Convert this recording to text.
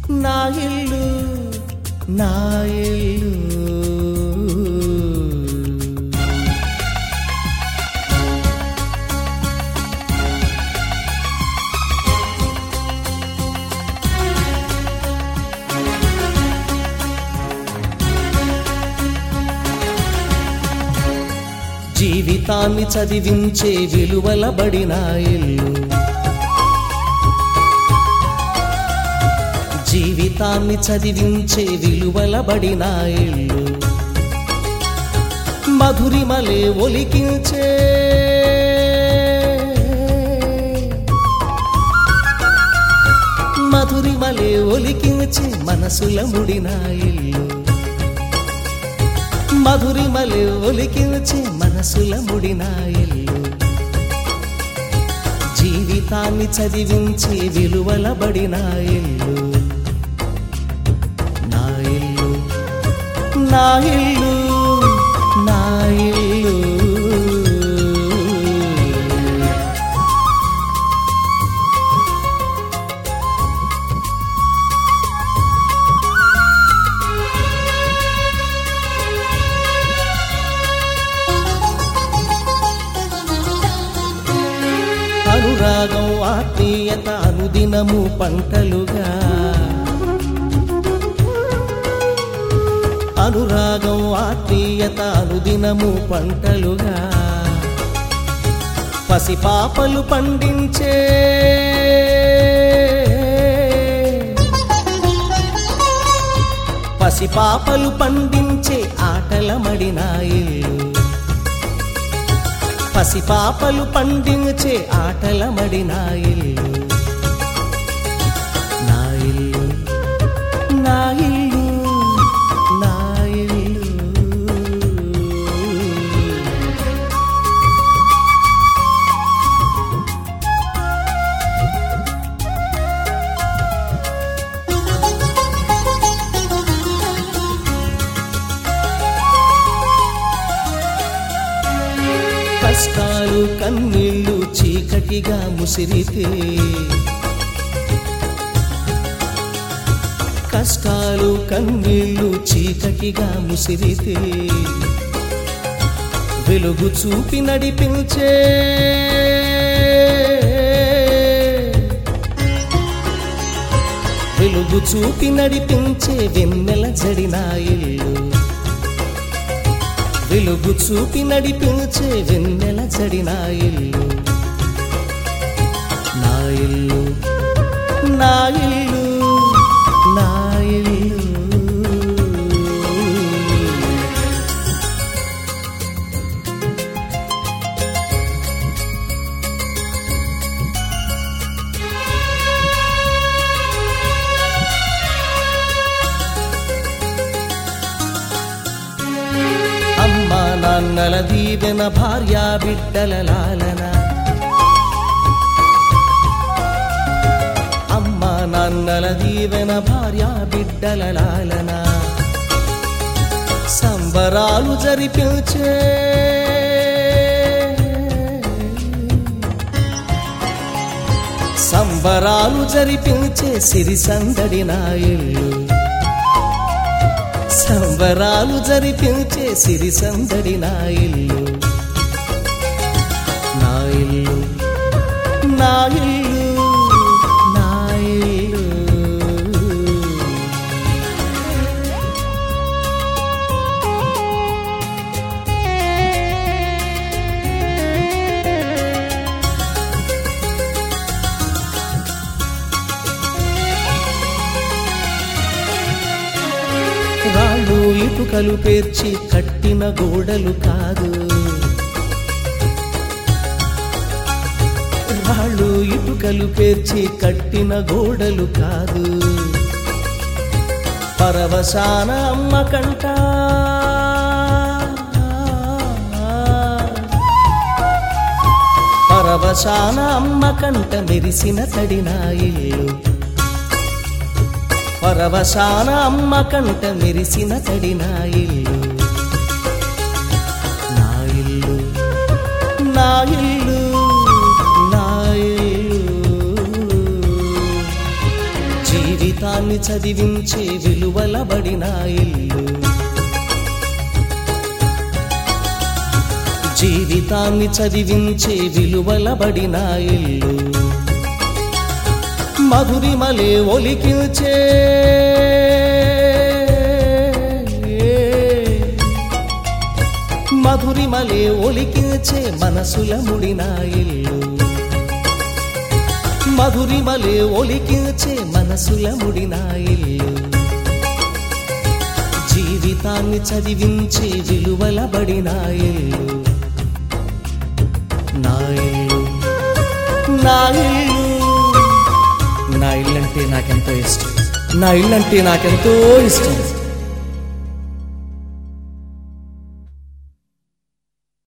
నా ఇల్లు నా ఇల్లు జీవితాన్ని చదివించే విలువల బడిన ఇల్లు జీవితాన్ని చదివించే విలువల బడిన ఇల్లు మధురిమలే ఒలికించే మధురిమలే ఒలికించే మనసుల ముడిన ఇల్లు మధురిమలే ఒలికించే మనసుల ముడిన ఇల్లు జీవితాన్ని చదివించే విలువల బడిన ఇల్లు నా ఇల్లు నా ఇల్లు నా ఇల్లు అనురాగం ఆత్మీయత అనుదినము పంటలుగా అనురాగం ఆత్మీయత అనుదినము పంటలుగా పసిపాపలు పండించే పసిపాపలు పండించే ఆటల మడిన ఇల్లు పసిపాపలు పండించే ఆటల మడిన ఇల్లు నా ఇల్లు నా ఇల్లు నా ఇల్లు కష్టాలు కన్నీళ్ళు చీకటిగా ముసిరితే కష్టాలు కన్నీళ్ళు చీకటిగా ముసిరితే వెలుగు చూపి నడిపించే వెలుగు చూపి నడిపించే వెన్నెల జడిన ఇల్లు వెలుగు చూపి నడిపించే వెన్నెల జడిన ఇల్లు నా ఇల్లు నా ఇల్లు నా ఇల్లు అమ్మా నాన్నల దీవెన భార్యా బిడ్డల లాలన అమ్మా నాన్నల దీవెన భార్యా బిడ్డల లాలన సంబరాలు జరిపించే సంబరాలు జరిపించే సిరి సందడి నా ఇల్లు సంబరాలు జరిపించే సిరి సందడి నా ఇల్లు నా ఇల్లు నా ఇల్లు నా ఇల్లు రాళ్ళు ఇటుకలు పేర్చి కట్టిన గోడలు కాదు రాళ్ళు ఇటుకలు పేర్చి కట్టిన గోడలు కాదు పరవశాన అమ్మ కంట పరవశాన అమ్మ కంట మెరిసిన తడిన ఇల్లు పరవశాన అమ్మ కంట మెరిసిన తడిన ఇల్లు నా ఇల్లు నా ఇల్లు నా ఇల్లు జీవితాన్ని జీవితాన్ని చదివించే విలువలబడిన ఇల్లు జీవితాన్ని చదివించే విలువలబడిన ఇల్లు మధురిమలే ఒలికిల్చే మధురిమలే ఒలికిల్చే మనసుల ముడిన ఇల్లు మధురిమలే ఒలికిల్చే మనసుల ముడిన ఇల్లు జీవితాన్ని చదివించే విలువలబడిన ఇల్లు నా ఇల్లు నా ఇల్లు నా ఇల్లంటే నాకెంతో ఇష్టం నా ఇల్లంటే నాకెంతో ఇష్టం